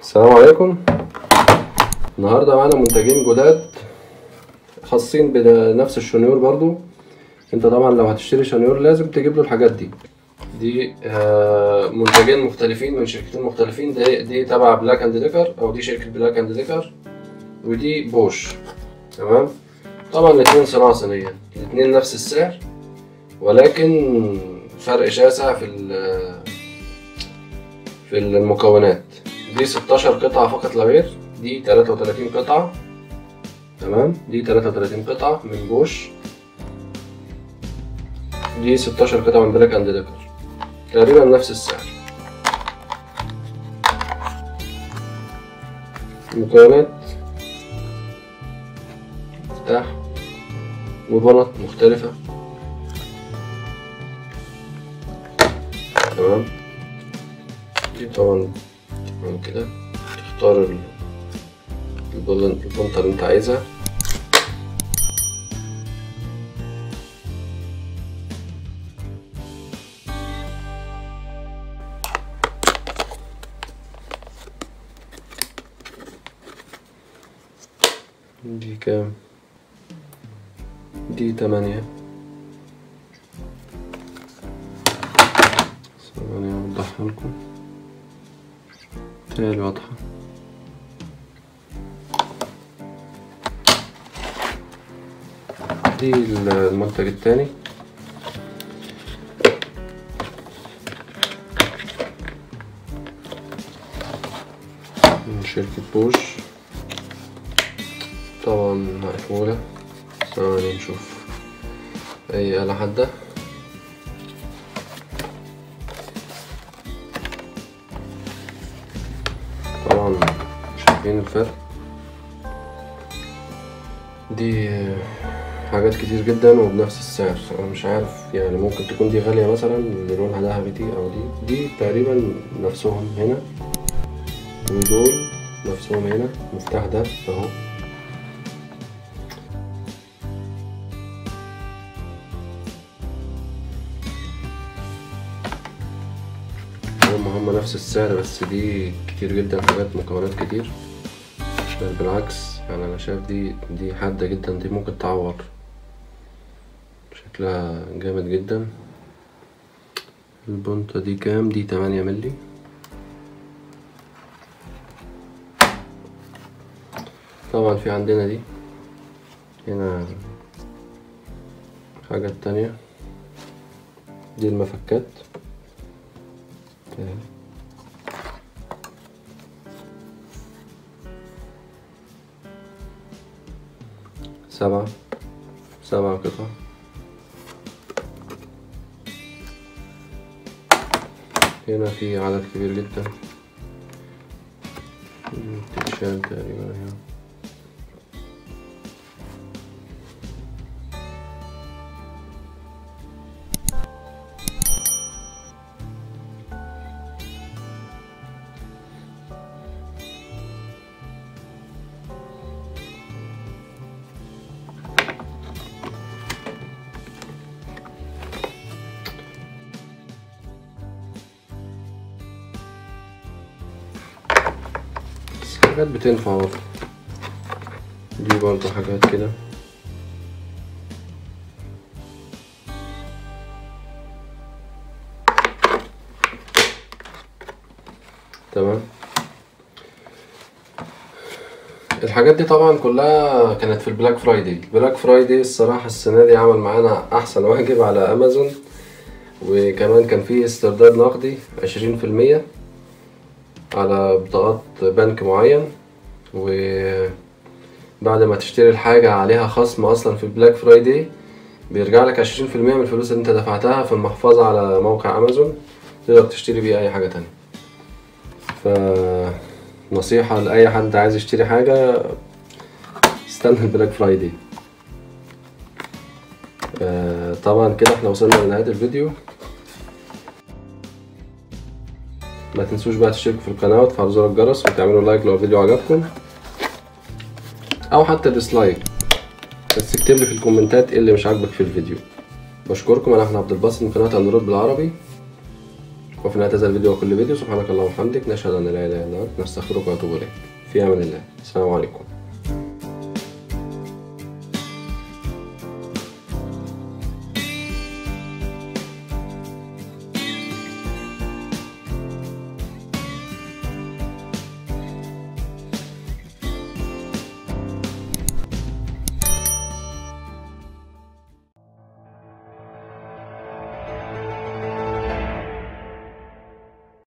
السلام عليكم النهارده معانا منتجين جداد خاصين بنفس الشنيور برضو انت طبعا لو هتشتري شنيور لازم تجيب له الحاجات دي دي آه، منتجين مختلفين من شركتين مختلفين دي, دي تبع بلاك اند ديكر او دي شركة بلاك اند ديكر ودي بوش تمام طبعا الاتنين صناعة صينية الاتنين نفس السعر ولكن فرق شاسع في ال- في المكونات دي 16 قطعة فقط لا غير دي 33 قطعة تمام دي 33 قطعة من بوش دي 16 قطعة من بلاك اند ديكر تقريبا نفس السعر المكونات مفتاح وبنط مختلفة تمام دي طبعا تمام كده تختار ال- البلن- البنطة اللي انت عايزها دي كام دي تمانية ثواني اوضحها لكم تالي واضحة دي المنتج التاني من شركة بوش طبعا مقفولة ثواني نشوف أي آلة حادة طبعا شايفين الفرق دي حاجات كتير جدا وبنفس السعر انا مش عارف يعني ممكن تكون دي غالية مثلا اللي لونها ذهبي دي او دي دي تقريبا نفسهم هنا ودول نفسهم هنا المفتاح ده اهو هم هم نفس السعر بس دي كتير جدا حاجات مكونات كتير بل بالعكس يعني انا شايف دي دي حادة جدا دي ممكن تعور شكلها جامد جدا البنطة دي كام دي تمانية ملي طبعا في عندنا دي هنا حاجة تانية دي المفكات اهي. سبعة سبعة قطع هنا في عدد كبير جدا مم، تتشال تقريبا هنا بس حاجات بتنفع برضه دي برضه حاجات كده تمام الحاجات دي طبعا كلها كانت في البلاك فرايداي البلاك فرايداي الصراحة السنة دي عمل معانا أحسن واجب على أمازون وكمان كان فيه استرداد نقدي عشرين في المية على بطاقات بنك معين وبعد ما تشتري الحاجة عليها خصم أصلا في البلاك فرايداي بيرجع لك عشرين في المية من الفلوس اللي انت دفعتها في المحفظة على موقع أمازون تقدر تشتري بيه أي حاجة تانية فنصيحة لأي حد عايز يشتري حاجة استنى البلاك فرايداي آه، طبعا كده احنا وصلنا لنهاية الفيديو ما تنسوش بقى تشتركوا في القناة وتفعلوا زر الجرس وتعملوا لايك لو الفيديو عجبكم او حتى ديسلايك بس اكتب لي في الكومنتات ايه اللي مش عاجبك في الفيديو بشكركم انا احمد عبد الباسط من قناة اندرويد بالعربي وفي نهاية هذا الفيديو وكل فيديو سبحانك اللهم وبحمدك نشهد أن لا إله إلا أنت نستغفرك ونتوب إليك في أمان الله السلام عليكم